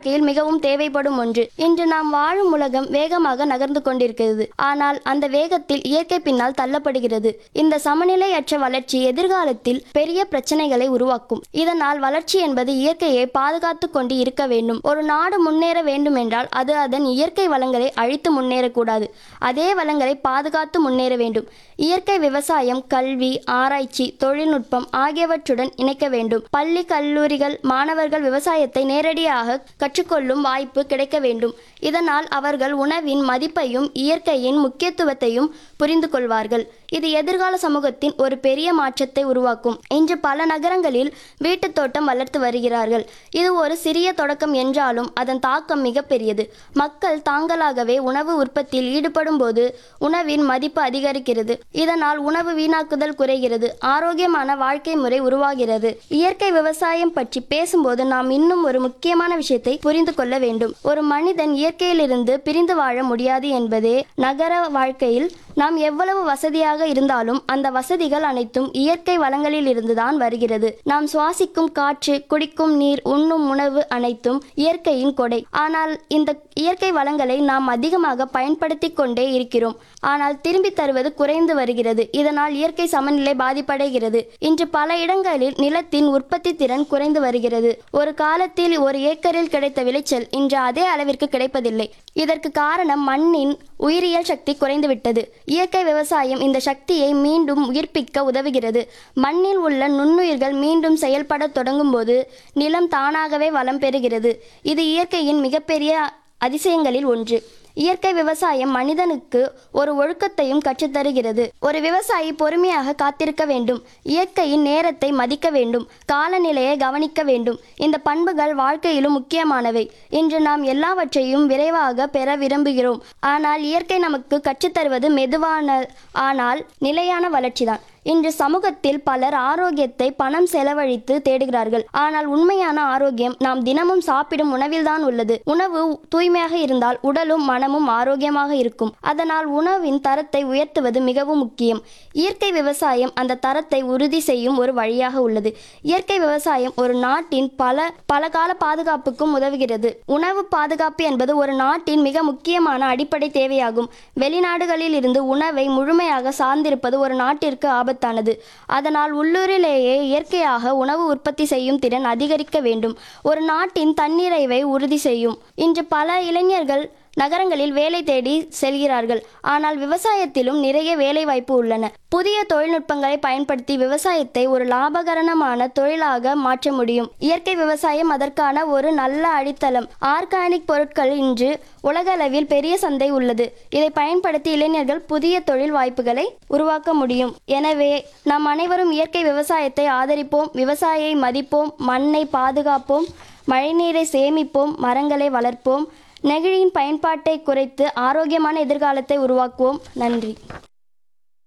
வாழ்க்கையில் மிகவும் தேவைப்படும் ஒன்று இன்று நாம் வாழும் உலகம் வேகமாக நகர்ந்து கொண்டிருக்கிறது ஆனால் அந்த வேகத்தில் இயற்கை பின்னால் தள்ளப்படுகிறது இந்த சமநிலையற்ற வளர்ச்சி எதிர்காலத்தில் பெரிய பிரச்சனைகளை உருவாக்கும் இதனால் வளர்ச்சி என்பது இயற்கையை பாதுகாத்து கொண்டு இருக்க வேண்டும் ஒரு நாடு முன்னேற வேண்டுமென்றால் அது அதன் இயற்கை வளங்களை அழித்து முன்னேறக்கூடாது அதே வளங்களை பாதுகாத்து முன்னேற வேண்டும் இயற்கை விவசாயம் கல்வி ஆராய்ச்சி தொழில்நுட்பம் ஆகியவற்றுடன் இணைக்க வேண்டும் பள்ளி கல்லூரிகள் மாணவர்கள் விவசாயத்தை நேரடியாக கற்றுக்கொள்ளும் வாய்ப்பு கிடைக்க வேண்டும் இதனால் அவர்கள் உணவின் மதிப்பையும் இயற்கையின் முக்கியத்துவத்தையும் புரிந்து கொள்வார்கள் இது எதிர்கால சமூகத்தின் ஒரு பெரிய மாற்றத்தை உருவாக்கும் இன்று பல நகரங்களில் வீட்டுத் தோட்டம் வளர்த்து வருகிறார்கள் இது ஒரு சிறிய தொடக்கம் என்றாலும் அதன் தாக்கம் மிகப்பெரியது மக்கள் தாங்களாகவே உணவு உற்பத்தியில் ஈடுபடும் போது உணவின் மதிப்பு அதிகரிக்கிறது இதனால் உணவு வீணாக்குதல் குறைகிறது ஆரோக்கியமான வாழ்க்கை முறை உருவாகிறது இயற்கை விவசாயம் பற்றி பேசும்போது நாம் இன்னும் ஒரு முக்கியமான விஷயத்தை புரிந்து கொள்ள வேண்டும் ஒரு மனிதன் இயற்கையிலிருந்து பிரிந்து வாழ முடியாது என்பதே நகர வாழ்க்கையில் நாம் எவ்வளவு வசதியாக இருந்தாலும் அந்த வசதிகள் அனைத்தும் இயற்கை வளங்களில் இருந்துதான் வருகிறது நாம் சுவாசிக்கும் காற்று குடிக்கும் நீர் உண்ணும் உணவு அனைத்தும் இயற்கையின் கொடை ஆனால் இந்த இயற்கை வளங்களை நாம் அதிகமாக பயன்படுத்தி கொண்டே இருக்கிறோம் ஆனால் திரும்பி தருவது குறைந்து வருகிறது இதனால் இயற்கை சமநிலை பாதிப்படைகிறது இன்று பல இடங்களில் நிலத்தின் உற்பத்தி திறன் குறைந்து வருகிறது ஒரு காலத்தில் ஒரு ஏக்கரில் கிடைத்த விளைச்சல் இன்று அதே அளவிற்கு கிடைப்பதில்லை இதற்கு காரணம் மண்ணின் உயிரியல் சக்தி குறைந்துவிட்டது இயற்கை விவசாயம் இந்த சக்தியை மீண்டும் உயிர்ப்பிக்க உதவுகிறது மண்ணில் உள்ள நுண்ணுயிர்கள் மீண்டும் செயல்படத் தொடங்கும்போது நிலம் தானாகவே வளம் பெறுகிறது இது இயற்கையின் மிகப்பெரிய அதிசயங்களில் ஒன்று இயற்கை விவசாயம் மனிதனுக்கு ஒரு ஒழுக்கத்தையும் கற்றுத்தருகிறது ஒரு விவசாயி பொறுமையாக காத்திருக்க வேண்டும் இயற்கையின் நேரத்தை மதிக்க வேண்டும் காலநிலையை கவனிக்க வேண்டும் இந்த பண்புகள் வாழ்க்கையிலும் முக்கியமானவை இன்று நாம் எல்லாவற்றையும் விரைவாக பெற விரும்புகிறோம் ஆனால் இயற்கை நமக்கு கற்றுத்தருவது மெதுவான ஆனால் நிலையான வளர்ச்சிதான் இன்று சமூகத்தில் பலர் ஆரோக்கியத்தை பணம் செலவழித்து தேடுகிறார்கள் ஆனால் உண்மையான ஆரோக்கியம் நாம் தினமும் சாப்பிடும் உணவில்தான் உள்ளது உணவு தூய்மையாக இருந்தால் உடலும் மனமும் ஆரோக்கியமாக இருக்கும் அதனால் உணவின் தரத்தை உயர்த்துவது மிகவும் முக்கியம் இயற்கை விவசாயம் அந்த தரத்தை உறுதி செய்யும் ஒரு வழியாக உள்ளது இயற்கை விவசாயம் ஒரு நாட்டின் பல பல கால பாதுகாப்புக்கும் உதவுகிறது உணவு பாதுகாப்பு என்பது ஒரு நாட்டின் மிக முக்கியமான அடிப்படை தேவையாகும் வெளிநாடுகளில் இருந்து உணவை முழுமையாக சார்ந்திருப்பது ஒரு நாட்டிற்கு ஆபத்தானது அதனால் உள்ளூரிலேயே இயற்கையாக உணவு உற்பத்தி செய்யும் திறன் அதிகரிக்க வேண்டும் ஒரு நாட்டின் தன்னிறைவை உறுதி செய்யும் இன்று பல இளைஞர்கள் நகரங்களில் வேலை தேடி செல்கிறார்கள் ஆனால் விவசாயத்திலும் நிறைய வேலை வாய்ப்பு உள்ளன புதிய தொழில்நுட்பங்களை பயன்படுத்தி விவசாயத்தை ஒரு லாபகரணமான தொழிலாக மாற்ற முடியும் இயற்கை விவசாயம் அதற்கான ஒரு நல்ல அடித்தளம் ஆர்கானிக் பொருட்கள் இன்று உலகளவில் பெரிய சந்தை உள்ளது இதை பயன்படுத்தி இளைஞர்கள் புதிய தொழில் வாய்ப்புகளை உருவாக்க முடியும் எனவே நாம் அனைவரும் இயற்கை விவசாயத்தை ஆதரிப்போம் விவசாயியை மதிப்போம் மண்ணை பாதுகாப்போம் மழைநீரை சேமிப்போம் மரங்களை வளர்ப்போம் நெகிழியின் பயன்பாட்டை குறைத்து ஆரோக்கியமான எதிர்காலத்தை உருவாக்குவோம் நன்றி